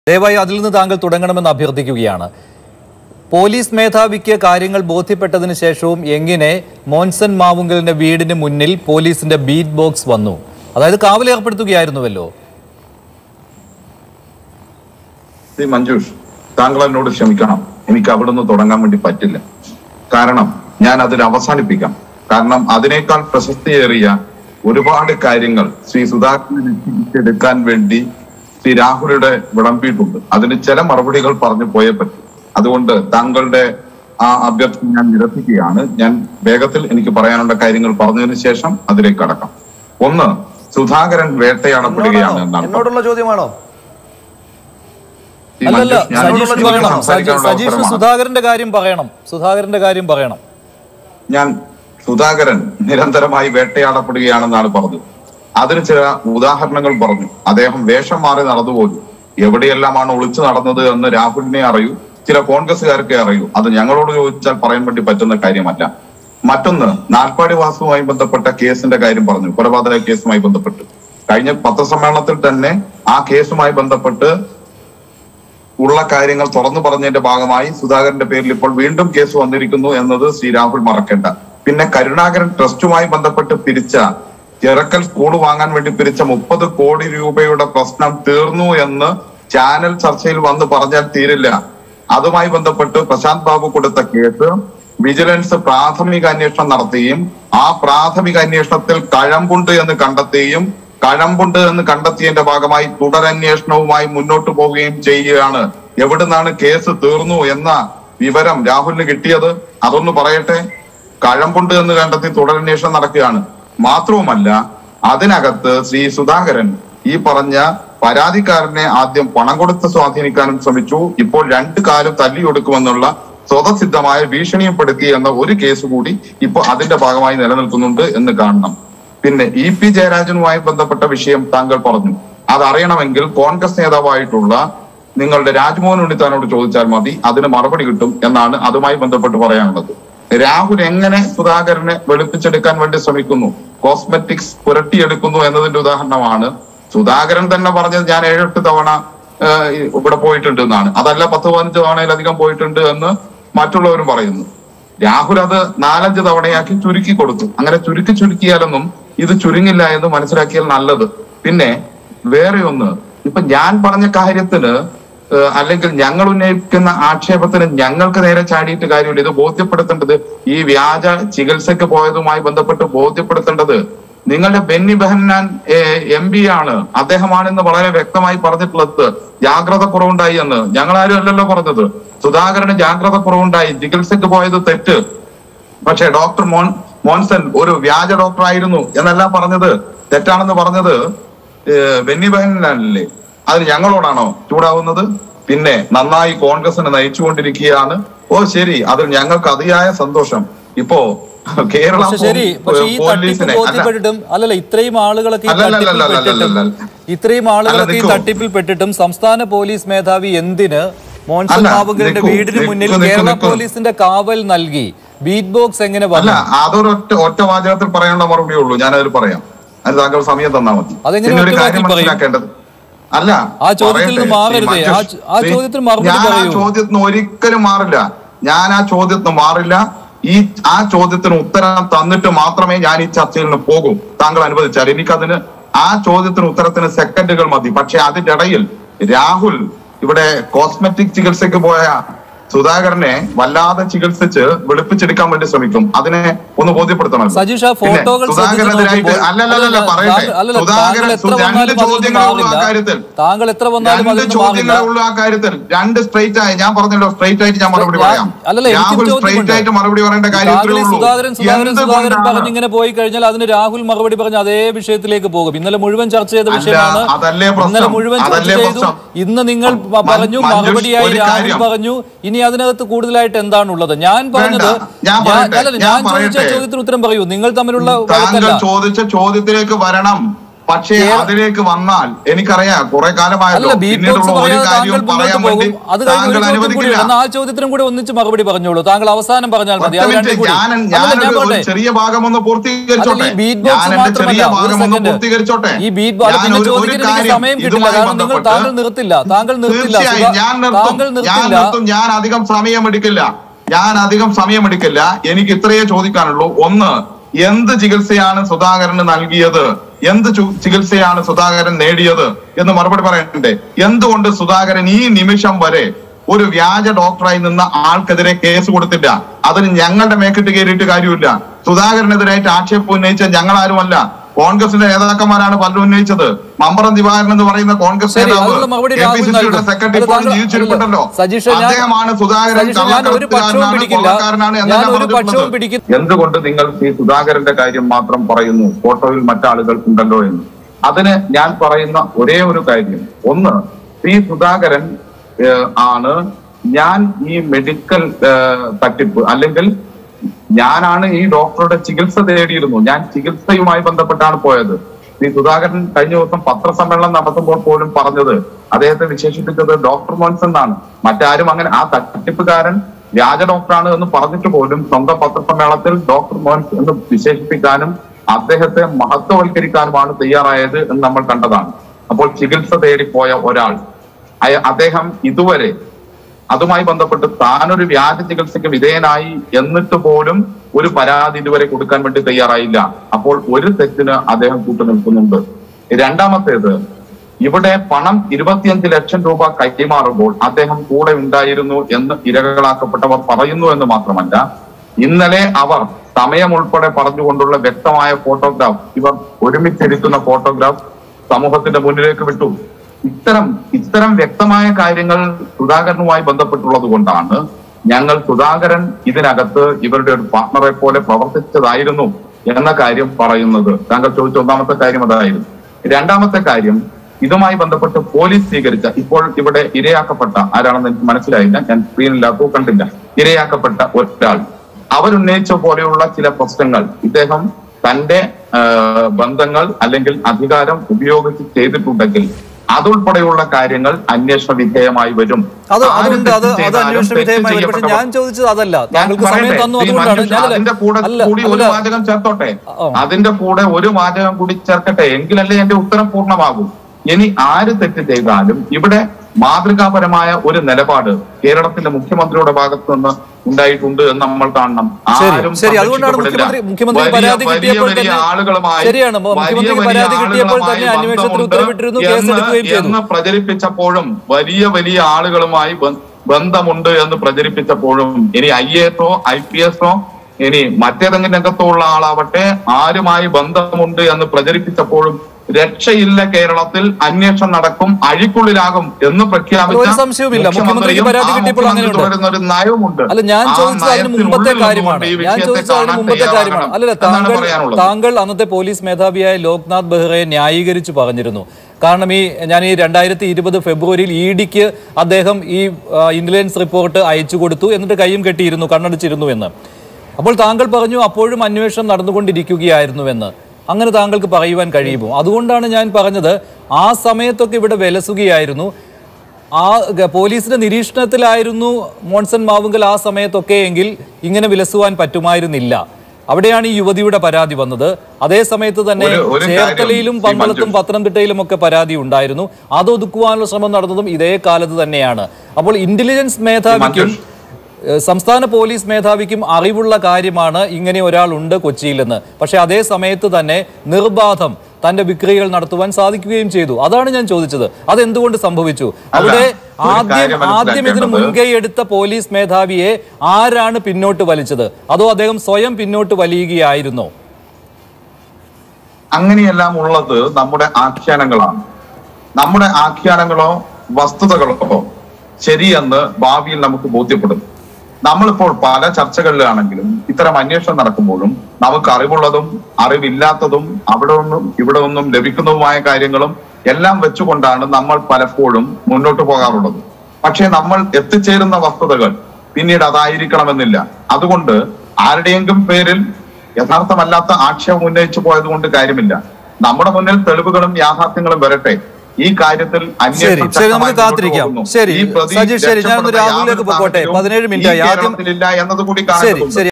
ദയവായി അതിൽ നിന്ന് താങ്കൾ തുടങ്ങണമെന്ന് അഭ്യർത്ഥിക്കുകയാണ് പോലീസ് മേധാവിക്ക് കാര്യങ്ങൾ ബോധ്യപ്പെട്ടതിന് ശേഷവും എങ്ങനെ മോൻസൺ മാവുങ്കലിന്റെ വീടിന് മുന്നിൽ പോലീസിന്റെ ബീറ്റ് ബോക്സ് വന്നു അതായത് കാവലേർപ്പെടുത്തുകയായിരുന്നുവല്ലോ ശ്രീ മഞ്ജുഷ് താങ്കൾ എന്നോട് ക്ഷമിക്കണം എനിക്ക് അവിടുന്ന് തുടങ്ങാൻ വേണ്ടി പറ്റില്ല കാരണം ഞാൻ അതിൽ അവസാനിപ്പിക്കാം കാരണം അതിനേക്കാൾ പ്രശസ്തിയേറിയ ഒരുപാട് കാര്യങ്ങൾ ശ്രീ സുധാകരനെ എടുക്കാൻ വേണ്ടി ശ്രീ രാഹുലിയുടെ വിളമ്പിയിട്ടുണ്ട് അതിന് ചില മറുപടികൾ പറഞ്ഞു പോയേ പറ്റും അതുകൊണ്ട് താങ്കളുടെ ആ അഭ്യർത്ഥന ഞാൻ നിരസിക്കുകയാണ് ഞാൻ വേഗത്തിൽ എനിക്ക് പറയാനുള്ള കാര്യങ്ങൾ പറഞ്ഞതിന് ശേഷം അതിലേക്ക് കടക്കാം ഒന്ന് സുധാകരൻ വേട്ടയാടപ്പെടുകയാണ് എന്നോടാണോ? എന്നാണ് എന്നോടുള്ള ചോദ്യമാണോ ശ്രീ അല്ലല്ല മഞ്ജുഷ്, ഞാൻ സജീഷ് ഇതിലേക്ക് പറയണം സജി- സംസാരിക്കാനുള്ള സജീഷ് അവസരമാണ്. സുധാകരന്റെ കാര്യം പറയണം സുധാകരന്റെ കാര്യം പറയണം ഞാൻ സുധാകരൻ നിരന്തരമായി വേട്ടയാടപ്പെടുകയാണെന്നാണ് പറഞ്ഞത് അതിന് ചില ഉദാഹരണങ്ങൾ പറഞ്ഞു അദ്ദേഹം വേഷം മാറി നടന്നുപോലും എവിടെയെല്ലാമാണ് ഒളിച്ചു നടന്നത് എന്ന് രാഹുലിനെ അറിയൂ ചില കോൺഗ്രസുകാർക്കേ അറിയൂ അത് ഞങ്ങളോട് ചോദിച്ചാൽ പറയാൻ വേണ്ടി പറ്റുന്ന കാര്യമല്ല മറ്റൊന്ന് നാൽപ്പാടി വാസവുമായി ബന്ധപ്പെട്ട കേസിന്റെ കാര്യം പറഞ്ഞു കൊലപാതക കേസുമായി ബന്ധപ്പെട്ട് കഴിഞ്ഞ പത്രസമ്മേളനത്തിൽ തന്നെ ആ കേസുമായി ബന്ധപ്പെട്ട് ഉള്ള കാര്യങ്ങൾ തുറന്നു പറഞ്ഞതിന്റെ ഭാഗമായി സുധാകരന്റെ പേരിൽ ഇപ്പോൾ വീണ്ടും കേസ് വന്നിരിക്കുന്നു എന്നത് ശ്രീ രാഹുൽ മറക്കേണ്ട പിന്നെ കരുണാകരൻ ട്രസ്റ്റുമായി ബന്ധപ്പെട്ട് പിരിച്ച ചിറക്കൽ സ്കൂൾ വാങ്ങാൻ വേണ്ടി പിരിച്ച മുപ്പത് കോടി രൂപയുടെ പ്രശ്നം തീർന്നു എന്ന് ചാനൽ ചർച്ചയിൽ വന്ന് പറഞ്ഞാൽ തീരില്ല അതുമായി ബന്ധപ്പെട്ട് പ്രശാന്ത് ബാബു കൊടുത്ത കേസ് വിജിലൻസ് പ്രാഥമിക അന്വേഷണം നടത്തുകയും ആ പ്രാഥമിക അന്വേഷണത്തിൽ കഴമ്പുണ്ട് എന്ന് കണ്ടെത്തുകയും കഴമ്പുണ്ട് എന്ന് കണ്ടെത്തിയതിന്റെ ഭാഗമായി തുടരന്വേഷണവുമായി മുന്നോട്ട് പോവുകയും ചെയ്യുകയാണ് എവിടുന്നാണ് കേസ് തീർന്നു എന്ന വിവരം രാഹുലിന് കിട്ടിയത് അതൊന്ന് പറയട്ടെ കഴമ്പുണ്ട് എന്ന് കണ്ടെത്തി തുടരന്വേഷണം നടക്കുകയാണ് മാത്രവുമല്ല അതിനകത്ത് ശ്രീ സുധാകരൻ ഈ പറഞ്ഞ പരാതിക്കാരനെ ആദ്യം പണം കൊടുത്ത് സ്വാധീനിക്കാനും ശ്രമിച്ചു ഇപ്പോൾ രണ്ടു കാലം തല്ലിയൊടുക്കുമെന്നുള്ള സ്വതസിദ്ധമായ ഭീഷണിയപ്പെടുത്തി എന്ന ഒരു കേസ് കൂടി ഇപ്പൊ അതിന്റെ ഭാഗമായി നിലനിൽക്കുന്നുണ്ട് എന്ന് കാണണം പിന്നെ ഇ പി ജയരാജനുമായി ബന്ധപ്പെട്ട വിഷയം താങ്കൾ പറഞ്ഞു അതറിയണമെങ്കിൽ കോൺഗ്രസ് നേതാവായിട്ടുള്ള നിങ്ങളുടെ രാജ്മോഹൻ ഉണ്ണിത്താനോട് ചോദിച്ചാൽ മതി അതിന് മറുപടി കിട്ടും എന്നാണ് അതുമായി ബന്ധപ്പെട്ട് പറയാനുള്ളത് രാഹുൽ എങ്ങനെ സുധാകരനെ വെളുപ്പിച്ചെടുക്കാൻ വേണ്ടി ശ്രമിക്കുന്നു കോസ്മെറ്റിക്സ് പുരട്ടിയെടുക്കുന്നു എന്നതിന്റെ ഉദാഹരണമാണ് സുധാകരൻ തന്നെ പറഞ്ഞത് ഞാൻ ഏഴെട്ട് തവണ ഏഹ്, ഇവിടെ പോയിട്ടുണ്ട് എന്നാണ് അതല്ല പത്ത് പതിനഞ്ച് തവണയിലധികം പോയിട്ടുണ്ട് എന്ന് മറ്റുള്ളവരും പറയുന്നു രാഹുൽ അത് നാലഞ്ച് തവണയാക്കി ചുരുക്കി കൊടുത്തു അങ്ങനെ ചുരുക്കി ചുരുക്കിയാലൊന്നും ഇത് ചുരുങ്ങില്ല എന്ന് മനസ്സിലാക്കിയാൽ നല്ലത് പിന്നെ വേറെ ഒന്ന് ഇപ്പൊ ഞാൻ പറഞ്ഞ കാര്യത്തിന് ഏഹ്, അല്ലെങ്കിൽ ഞങ്ങൾ ഉന്നയിക്കുന്ന ആക്ഷേപത്തിന് ഞങ്ങൾക്ക് നേരെ ചാടിയിട്ട് കാര്യമില്ല ഇത് ബോധ്യപ്പെടുത്തേണ്ടത് ഈ വ്യാജ ചികിത്സയ്ക്ക് പോയതുമായി ബന്ധപ്പെട്ട് ബോധ്യപ്പെടുത്തേണ്ടത് നിങ്ങളുടെ ബെന്നി ബെഹന്നാൻ എം പി ആണ് അദ്ദേഹമാണെന്ന് വളരെ വ്യക്തമായി പറഞ്ഞിട്ടുള്ളത് ജാഗ്രത കുറവുണ്ടായി എന്ന് ഞങ്ങളാരും അല്ലല്ലോ പറഞ്ഞത് സുധാകരന് ജാഗ്രത കുറവുണ്ടായി ചികിത്സയ്ക്ക് പോയത് തെറ്റ് പക്ഷേ ഡോക്ടർ മോൻ മോൻസൺ ഒരു വ്യാജ ഡോക്ടർ ആയിരുന്നു എന്നല്ല പറഞ്ഞത് തെറ്റാണെന്ന് പറഞ്ഞത് ഏഹ്, ബെന്നി ബെഹന്നാനല്ലേ അതിന് ഞങ്ങളോടാണോ ചൂടാവുന്നത് പിന്നെ നന്നായി കോൺഗ്രസിനെ നയിച്ചുകൊണ്ടിരിക്കുകയാണ് ഓ ശരി അതിൽ ഞങ്ങൾക്ക് അതിയായ സന്തോഷം ഇപ്പോ കേരള പക്ഷെ ശരി പക്ഷെ ഈ തട്ടിപ്പ് പോലീസിനെ അല്ല ബോധ്യപ്പെട്ടിട്ടും അല്ലല്ല ഇത്രയും ആളുകളൊക്കെ ഈ അല്ലല്ല, തട്ടിപ്പിൽ അല്ലല്ല, പെട്ടിട്ടും അല്ലല്ല. ഇത്രയും ആളുകളൊക്കെ ഈ നിൽക്കൂ. തട്ടിപ്പിൽ പെട്ടിട്ടും സംസ്ഥാന പോലീസ് മേധാവി എന്തിന് മോൻസൺ അല്ല, മാവുങ്കലിന്റെ നിൽക്കൂ, വീടിന് നിൽക്കൂ, മുന്നിൽ നിൽക്കൂ, കേരള നിൽക്കൂ. പോലീസിന്റെ കാവൽ നൽകി ബീറ്റ് ബോക്സ് എങ്ങനെ അല്ല വന്നു അതൊരൊറ്റ ഒറ്റ വാചകത്തിൽ പറയാനുള്ള മറുപടി ഉള്ളൂ ഞാനതിൽ പറയാം അതിന് താങ്കൾ സമയം തന്നാൽ മതി അതെങ്ങനെ പിന്നെ ഒരു ഒറ്റ കാര്യം വാക്കിൽ പറയും? മനസ്സിലാക്കേണ്ടത് അല്ല ആ ചോദ്യത്തിൽ നിന്ന് പറയട്ടെ, മാറരുതേ. ശ്രീ ആ മഞ്ജുഷ്, ചോ- ആ ശ്രീ- ചോദ്യത്തിന് മറുപടി ഞാൻ ആ പറയൂ. ചോദ്യത്തിന് ഒരിക്കലും മാറില്ല ഞാൻ ആ ചോദ്യത്തിന് മാറില്ല ഈ ആ ചോദ്യത്തിന് ഉത്തരം തന്നിട്ട് മാത്രമേ ഞാൻ ഈ ചർച്ചയിൽ നിന്ന് പോകും താങ്കൾ അനുവദിച്ചാൽ എനിക്കതിന് ആ ചോദ്യത്തിന് ഉത്തരത്തിന് സെക്കൻഡുകൾ മതി പക്ഷെ അതിന്റെ ഇടയിൽ രാഹുൽ ഇവിടെ കോസ്മെറ്റിക് ചികിത്സയ്ക്ക് പോയ സുധാകരനെ വല്ലാതെ ചികിത്സിച്ച് വെളുപ്പിച്ചെടുക്കാൻ വേണ്ടി ശ്രമിക്കും അതിനെ ഒന്ന് ബോധ്യപ്പെടുത്തണം സജീഷ് ആ ഫോട്ടോകൾ ശ്രദ്ധിച്ച് സുധാകരനെതിരായിട്ട് നോക്കുമ്പോൾ- അല്ലല്ലല്ല പറയട്ടെ താങ്കൾ- അല്ലല്ല, സുധാകരൻ താങ്കൾ എത്ര രണ്ട് വന്നാലും അതിൽ നിന്ന് ചോദ്യങ്ങളേ ഉള്ളൂ ആ മാറില്ല. കാര്യത്തിൽ താങ്കൾ എത്ര വന്നാലും രണ്ട് അതിൽ നിന്ന് ചോദ്യങ്ങളേ മാറില്ല ഉള്ളൂ ആ കാര്യത്തിൽ രണ്ട് സ്ട്രൈറ്റ് ആയി ഞാൻ പറഞ്ഞല്ലോ സ്ട്രൈറ്റ് ആയിട്ട് ഞാൻ മറുപടി ഞാൻ- പറയാം അല്ലല്ല, എനിക്കും രാഹുൽ ചോദ്യമുണ്ട്. സ്ട്രൈറ്റ് ആയിട്ട് മറുപടി പറയേണ്ട കാര്യം താങ്കൾ ഇത്രയേ ഈ ഉള്ളൂ സുധാകരൻ സുധാകരൻ സുധാകരൻ എന്തുകൊണ്ടാണ് പറഞ്ഞിങ്ങനെ പോയി കഴിഞ്ഞാൽ അതിന് രാഹുൽ മറുപടി പറഞ്ഞ അതേ വിഷയത്തിലേക്ക് പോകും ഇന്നലെ മുഴുവൻ ചർച്ച ചെയ്ത അല്ല, വിഷയമാണ് അതല്ലേ പ്രശ്നം. ഇന്നലെ മുഴുവൻ ചർച്ച അതല്ലേ ചെയ്തു പ്രശ്നം. ഇന്ന് നിങ്ങൾ പ- മ- പറഞ്ഞു മഞ്ജുഷ്, മറുപടിയായി ഒരു രാഹുൽ കാര്യം. പറഞ്ഞു ഇനി അതിനകത്ത് കൂടുതലായിട്ട് എന്താണുള്ളത് ഞാൻ പറഞ്ഞത് വേണ്ട, ഞാൻ ഞാൻ- പറയട്ടെ, അല്ലല്ല, ഞാൻ ഞാൻ ചോദിച്ച പറയട്ടെ. ചോദ്യത്തിന് ഉത്തരം പറയൂ നിങ്ങൾ തമ്മിലുള്ള താങ്കൾ വഴക്കല്ല ചോദിച്ച ചോദ്യത്തിലേക്ക് വരണം പക്ഷേ കേരള- അതിലേക്ക് വന്നാൽ എനിക്കറിയാം കുറെ കാലമായല്ലോ അല്ല ബീറ്റ് ബോക്സ് പിന്നീടുള്ള ഒരു പറയാതെ താങ്കൾ കാര്യവും മുന്നോട്ട് പറയാൻ വേണ്ടി പോകും അത് കഴിഞ്ഞ് താങ്കൾ ഒരു ചോദ്യം കൂടി അനുവദിക്കില്ല എന്നാൽ ആ ചോദ്യത്തിനും കൂടി ഒന്നിച്ച് മറുപടി പറഞ്ഞോളൂ താങ്കൾ അവസാനം പറഞ്ഞാൽ മതി ഒറ്റ അത് മിനിറ്റ് രണ്ടും കൂടി ഞാൻ അല്ലല്ല, ഞാൻ ഞാനൊരു ഒരു പോട്ടെ ചെറിയ ഭാഗം ഒന്ന് പൂർത്തീകരിച്ചോട്ടെ അല്ല, ഈ beat box ഞാൻ എന്റെ മാത്രമല്ല, ചെറിയ ഒരു ഭാഗം ഒന്ന് second. പൂർത്തീകരിച്ചോട്ടെ ഈ ബീറ്റ് ബോൾ ഞാൻ പിന്നെ ഒരു- ഒരു ചോദിക്കാൻ എനിക്ക് കാര്യം സമയം കിട്ടില്ല ഇതുമായി കാരണം നിങ്ങൾ ബന്ധപ്പെട്ട് താങ്കൾ നിർത്തില്ല താങ്കൾ നിർത്തില്ല തീർച്ചയായും സുധാ- ഞാൻ നിർത്തും താങ്കൾ ഞാൻ നിർത്തില്ല നിർത്തും ഞാൻ അധികം സമയമെടുക്കില്ല ഞാൻ അധികം സമയമെടുക്കില്ല എനിക്ക് ഇത്രയേ ചോദിക്കാനുള്ളൂ ഒന്ന് എന്ത് ചികിത്സയാണ് സുധാകരന് നൽകിയത് എന്ത് ചു- ചികിത്സയാണ് സുധാകരൻ നേടിയത് എന്ന് മറുപടി പറയണ്ടേ എന്തുകൊണ്ട് സുധാകരൻ ഈ നിമിഷം വരെ ഒരു വ്യാജ ഡോക്ടറായി നിന്ന ആൾക്കെതിരെ കേസ് കൊടുത്തില്ല അതിന് ഞങ്ങളുടെ മേക്കിട്ട് കയറിയിട്ട് കാര്യമില്ല സുധാകരനെതിരായിട്ട് ആക്ഷേപം ഉന്നയിച്ച ഞങ്ങളാരുമല്ല കോൺഗ്രസിന്റെ നേതാക്കന്മാരാണ് പലരും ഉന്നയിച്ചത് മമ്പറം ദിവാകരൻ എന്ന് പറയുന്ന കോൺഗ്രസ് ശരി, നേതാവ് അതിനുള്ള മറുപടി കെ രാഹുൽ പി സി സിയുടെ നൽകും. സെക്രട്ടറി അത് ഇപ്പോൾ താങ്കൾ- ജീവിച്ചിരിപ്പുണ്ടല്ലോ സജീഷ്, ഞാൻ- അദ്ദേഹമാണ് സുധാകരൻ സജീഷ്, ഞാൻ ഒരു പക്ഷവും കള്ളക്കടത്തുകാരനാണ് പിടിക്കില്ല. കൊള്ളക്കാരനാണ് ഞാൻ എന്നല്ല ഒരു പക്ഷവും പറഞ്ഞിട്ടുള്ളത് പിടിക്കില്ല. എന്തുകൊണ്ട് നിങ്ങൾ ഈ സുധാകരന്റെ കാര്യം മാത്രം പറയുന്നു ഫോട്ടോയിൽ മറ്റാളുകൾ ഉണ്ടല്ലോ എന്ന് അതിന് ഞാൻ പറയുന്ന ഒരേ ഒരു കാര്യം ഒന്ന് പി സുധാകരൻ ഏഹ്, ആണ് ഞാൻ ഈ മെഡിക്കൽ ഏഹ്, തട്ടിപ്പ് അല്ലെങ്കിൽ ഞാനാണ് ഈ ഡോക്ടറുടെ ചികിത്സ തേടിയിരുന്നു ഞാൻ ചികിത്സയുമായി ബന്ധപ്പെട്ടാണ് പോയത് ഈ സുധാകരൻ കഴിഞ്ഞ ദിവസം പത്രസമ്മേളനം നടത്തുമ്പോൾ പോലും പറഞ്ഞത് അദ്ദേഹത്തെ വിശേഷിപ്പിച്ചത് ഡോക്ടർ മോൻസ് എന്നാണ് മറ്റാരും അങ്ങനെ ആ തട്ടിപ്പുകാരൻ വ്യാജ ഡോക്ടറാണ് എന്ന് പറഞ്ഞിട്ട് പോലും സ്വന്തം പത്രസമ്മേളനത്തിൽ ഡോക്ടർ മോൻസ് എന്ന് വിശേഷിപ്പിക്കാനും അദ്ദേഹത്തെ മഹത്വവൽക്കരിക്കാനുമാണ് തയ്യാറായത് എന്ന് നമ്മൾ കണ്ടതാണ് അപ്പോൾ ചികിത്സ തേടിപ്പോയ ഒരാൾ അയ- അദ്ദേഹം ഇതുവരെ അതുമായി ബന്ധപ്പെട്ട് താനൊരു വ്യാജ ചികിത്സയ്ക്ക് വിധേയനായി എന്നിട്ട് പോലും ഒരു പരാതി ഇതുവരെ കൊടുക്കാൻ വേണ്ടി തയ്യാറായില്ല അപ്പോൾ ഒരു തെറ്റിന് അദ്ദേഹം കൂട്ടുനിൽക്കുന്നുണ്ട് രണ്ടാമത്തേത് ഇവിടെ പണം ഇരുപത്തിയഞ്ച് ലക്ഷം രൂപ കൈമാറുമ്പോൾ അദ്ദേഹം കൂടെ ഉണ്ടായിരുന്നു എന്ന് ഇരകളാക്കപ്പെട്ടവർ പറയുന്നു എന്ന് മാത്രമല്ല ഇന്നലെ അവർ സമയം ഉൾപ്പെടെ പറഞ്ഞുകൊണ്ടുള്ള വ്യക്തമായ ഫോട്ടോഗ്രാഫ് ഇവർ ഒരുമിച്ചിരിക്കുന്ന ഫോട്ടോഗ്രാഫ് സമൂഹത്തിന്റെ മുന്നിലേക്ക് വിട്ടു ഇത്തരം ഇത്തരം വ്യക്തമായ കാര്യങ്ങൾ സുധാകരനുമായി ബന്ധപ്പെട്ടുള്ളത് കൊണ്ടാണ് ഞങ്ങൾ സുധാകരൻ ഇതിനകത്ത് ഇവരുടെ ഒരു പാർട്ണറെ പോലെ പ്രവർത്തിച്ചതായിരുന്നു എന്ന കാര്യം പറയുന്നത് താങ്കൾ ചോദിച്ച ഒന്നാമത്തെ കാര്യം അതായിരുന്നു രണ്ടാമത്തെ കാര്യം ഇതുമായി ബന്ധപ്പെട്ട് പോലീസ് സ്വീകരിച്ച ഇപ്പോൾ ഇവിടെ ഇരയാക്കപ്പെട്ട ആരാണെന്ന് എനിക്ക് മനസ്സിലായില്ല ഞാൻ സ്ക്രീനില്ലാത്തോ കണ്ടില്ല ഇരയാക്കപ്പെട്ട ഒരാൾ അവരുന്നയിച്ച പോലെയുള്ള ചില പ്രശ്നങ്ങൾ ഇദ്ദേഹം തന്റെ ആ, ബന്ധങ്ങൾ അല്ലെങ്കിൽ അധികാരം ഉപയോഗിച്ച് ചെയ്തിട്ടുണ്ടെങ്കിൽ അതുൾപ്പെടെയുള്ള കാര്യങ്ങൾ അന്വേഷണ വിധേയമായി വരും അത് ആര് അതുകൊണ്ട് അത് തെറ്റ് അത് ചെയ്താലും അന്വേഷണ തെറ്റ് വിധേയമായി വരും. പക്ഷെ ഞാൻ ചെയ്യപ്പെട്ടവർ- ചോദിച്ചത് അതല്ല ഞാൻ താങ്കൾക്ക് സമയം പറയട്ടെ, തന്നു ശ്രീ അതുകൊണ്ടാണ് മഞ്ജുഷ, ഞാനല്ല അതിന്റെ കൂടെ അല്ല കൂടി ഒരു അല്ല വാചകം ചേർത്തോട്ടെ ആ. അതിന്റെ കൂടെ ഒരു വാചകം കൂടി ചേർക്കട്ടെ എങ്കിലല്ലേ എന്റെ ഉത്തരം പൂർണ്ണമാകൂ ഇനി ആര് തെറ്റ് ചെയ്താലും ഇവിടെ മാതൃകാപരമായ ഒരു നിലപാട് കേരളത്തിന്റെ മുഖ്യമന്ത്രിയുടെ ഭാഗത്ത് നിന്ന് ഉണ്ടായിട്ടുണ്ട് എന്ന് നമ്മൾ കാണണം ശരി, ആരും ശരി. അതുകൊണ്ടാണ് സംരക്ഷിക്കപ്പെടില്ല. മുഖ്യമന്ത്രി- മുഖ്യമന്ത്രി വലിയ- പരാതി വലിയ കിട്ടിയപ്പോൾ വലിയ തന്നെ- ആളുകളുമായി ശരിയാണ്. മുഖ്യമന്ത്രി വലിയ പരാതി വലിയ കിട്ടിയപ്പോൾ തന്നെ ആളുകളുമായി അന്വേഷണത്തിന് ബന്ധമുണ്ട് ഉത്തരവിട്ടിരുന്നു, എന്ന് കേസെടുക്കുകയും ചെയ്തു. എന്ന് പ്രചരിപ്പിച്ചപ്പോഴും വലിയ വലിയ ആളുകളുമായി ബ- ബന്ധമുണ്ട് എന്ന് പ്രചരിപ്പിച്ചപ്പോഴും ഇനി ഐ എസോ ഐ പി എസോ ഇനി മറ്റേതെങ്കിലും രംഗത്തോ ഉള്ള ആളാവട്ടെ ആരുമായി ബന്ധമുണ്ട് എന്ന് പ്രചരിപ്പിച്ചപ്പോഴും രക്ഷയില്ല കേരളത്തിൽ അന്വേഷണം നടക്കും അഴിക്കുള്ളിലാകും എന്ന് പ്രഖ്യാപിച്ച ഒരു സംശയവുമില്ല. മുഖ്യമന്ത്രിക്ക് മുഖ്യമന്ത്രിയും പരാതി ആ കിട്ടിയപ്പോൾ മുഖ്യമന്ത്രി അങ്ങനെയുണ്ട്. തുടരുന്ന ഒരു നയവുമുണ്ട് അല്ല ഞാൻ ആ ചോദിച്ചത് അതിന് മുമ്പത്തെ നയത്തിനുള്ളിൽ കാര്യമാണ് നിന്നുകൊണ്ട് ഈ ഞാൻ വിഷയത്തെ ചോദിച്ചത് അതിന് കാണാൻ മുമ്പത്തെ കാര്യമാണ് തയ്യാറാകണം അല്ലല്ല എന്നാണ് താങ്കൾ പറയാനുള്ളത് താങ്കൾ അന്നത്തെ പോലീസ് മേധാവിയായ ലോക്നാഥ് ബെഹ്റയെ ന്യായീകരിച്ചു പറഞ്ഞിരുന്നു കാരണം ഈ ഞാൻ ഈ രണ്ടായിരത്തി ഇരുപത് ഫെബ്രുവരിയിൽ ഇ ഡിക്ക് അദ്ദേഹം ഈ ആ, ഇന്റലിജൻസ് റിപ്പോർട്ട് അയച്ചു കൊടുത്തു എന്നിട്ട് കൈയും കെട്ടിയിരുന്നു കണ്ണടച്ചിരുന്നു എന്ന് അപ്പോൾ താങ്കൾ പറഞ്ഞു അപ്പോഴും അന്വേഷണം നടന്നുകൊണ്ടിരിക്കുകയായിരുന്നുവെന്ന് അങ്ങനെ താങ്കൾക്ക് പറയുവാൻ കഴിയുമോ അതുകൊണ്ടാണ് ഞാൻ പറഞ്ഞത് ആ സമയത്തൊക്കെ ഇവിടെ വിലസുകയായിരുന്നു ആ ഗ- പോലീസിന്റെ നിരീക്ഷണത്തിലായിരുന്നു മോൺസൺ മാവുങ്കൽ ആ സമയത്തൊക്കെ എങ്കിൽ ഇങ്ങനെ വിലസുവാൻ പറ്റുമായിരുന്നില്ല അവിടെയാണ് ഈ യുവതിയുടെ പരാതി വന്നത് അതേ സമയത്ത് തന്നെ ഒരു- ഒരു കാര്യം, ചേർത്തലയിലും ശ്രീ പന്തളത്തും മഞ്ജു. പത്തനംതിട്ടയിലും ഒക്കെ പരാതി ഉണ്ടായിരുന്നു അത് ഒതുക്കുവാനുള്ള ശ്രമം നടന്നതും ഇതേ കാലത്ത് തന്നെയാണ് അപ്പോൾ ഇന്റലിജൻസ് മേധാവിക്കും മഞ്ജുഷ്. ഏഹ് സംസ്ഥാന പോലീസ് മേധാവിക്കും അറിവുള്ള കാര്യമാണ് ഇങ്ങനെ ഒരാളുണ്ട് കൊച്ചിയിലെന്ന് പക്ഷെ അതേ സമയത്ത് തന്നെ നിർബാധം തന്റെ വിക്രിയകൾ നടത്തുവാൻ സാധിക്കുകയും ചെയ്തു അതാണ് ഞാൻ ചോദിച്ചത് അതെന്തുകൊണ്ട് സംഭവിച്ചു അവിടെ ഒരു ആദ്യം കാര്യം ആദ്യം ഇതിന് മനസ്സിലാക്കേണ്ടത് മുൻകൈ എടുത്ത പോലീസ് മേധാവിയെ ആരാണ് പിന്നോട്ട് വലിച്ചത് അതോ അദ്ദേഹം സ്വയം പിന്നോട്ട് വലിയുകയായിരുന്നോ അങ്ങനെയെല്ലാം ഉള്ളത് നമ്മുടെ ആഖ്യാനങ്ങളാണ് നമ്മുടെ ആഖ്യാനങ്ങളോ വസ്തുതകളോ ശരിയെന്ന് ഭാവിയിൽ നമുക്ക് ബോധ്യപ്പെടും നമ്മളിപ്പോൾ പല ചർച്ചകളിലാണെങ്കിലും ഇത്തരം അന്വേഷണം നടക്കുമ്പോഴും നമുക്ക് അറിവുള്ളതും അറിവില്ലാത്തതും അവിടെ നിന്നും ഇവിടെ നിന്നും ലഭിക്കുന്നതുമായ കാര്യങ്ങളും എല്ലാം വെച്ചുകൊണ്ടാണ് നമ്മൾ പലപ്പോഴും മുന്നോട്ട് പോകാറുള്ളത് പക്ഷേ നമ്മൾ എത്തിച്ചേരുന്ന വസ്തുതകൾ പിന്നീട് അതായിരിക്കണമെന്നില്ല അതുകൊണ്ട് ആരുടെയെങ്കിലും പേരിൽ യഥാർത്ഥമല്ലാത്ത ആക്ഷേപം ഉന്നയിച്ചു പോയത് കൊണ്ട് കാര്യമില്ല നമ്മുടെ മുന്നിൽ തെളിവുകളും യാഥാർത്ഥ്യങ്ങളും വരട്ടെ ഈ കാര്യത്തിൽ ശരി അന്വേഷണം ശരി നമുക്ക് ശക്തമായി കാത്തിരിക്കാം മുന്നോട്ട് ശരി പോകുന്നു. ഈ പ്രതി സജീഷ് ശരി ഞാനൊന്ന് രക്ഷപ്പെടുന്ന രാഹുലിലേക്ക് യാതൊരു പോകട്ടെ സാഹചര്യവും പതിനേഴ് ഈ മിനിറ്റ് ആയി ആദ്യം കേരളത്തിലില്ല എന്നത് കൂടി ശരി കാണേണ്ടതുണ്ട് ശരി